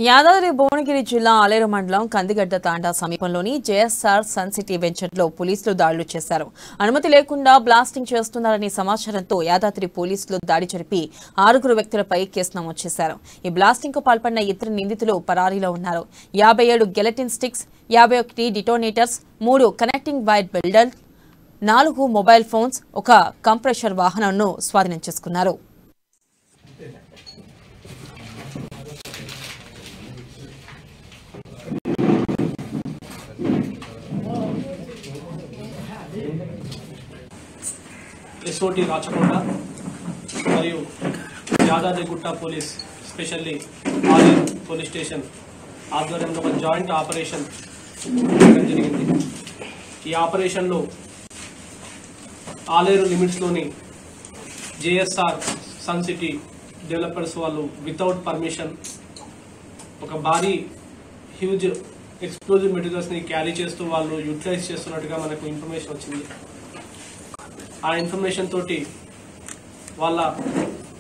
యాదాద్రి భువనగిరి జిల్లా ఆలేరు మండలం కందిగడ్డ తాండా సమీపంలోని జేఎస్ఆర్ సన్ సిటీ వెంచర్లో పోలీసులు దాడులు చేశారు అనుమతి లేకుండా బ్లాస్టింగ్ చేస్తున్నారనే సమాచారంతో యాదాద్రి పోలీసులు దాడి జరిపి ఆరుగురు వ్యక్తులపై కేసు నమోదు చేశారు ఈ బ్లాస్టింగ్ కు పాల్పడిన ఇద్దరు నిందితులు పరారీలో ఉన్నారు యాభై ఏడు గెలటిన్ స్టిక్స్ యాభై ఒకటి డిటోనేటర్స్ మూడు కనెక్టింగ్ వైర్ బిల్డర్ నాలుగు మొబైల్ ఫోన్స్ ఒక కంప్రెషర్ వాహనంను స్వాధీనం చేసుకున్నారు ఎస్ఓటి రాచకొండ మరియు Yadadrigutta police specially Aler police station ఆధ్వర్యంలో ఒక జాయింట్ ఆపరేషన్ చేయడం జరిగింది ఈ ఆపరేషన్లో ఆలేరు లిమిట్స్లోని జేఎస్ఆర్ సన్ సిటీ డెవలపర్స్ వాళ్ళు వితౌట్ పర్మిషన్ ఒక భారీ హ్యూజ్ ఎక్స్ప్లోజివ్ మెటీరియల్స్ని క్యారీ చేస్తూ వాళ్ళు యూటిలైజ్ చేస్తున్నట్టుగా మనకు ఇన్ఫర్మేషన్ వచ్చింది ఆ ఇన్ఫర్మేషన్ తోటి వాళ్ళ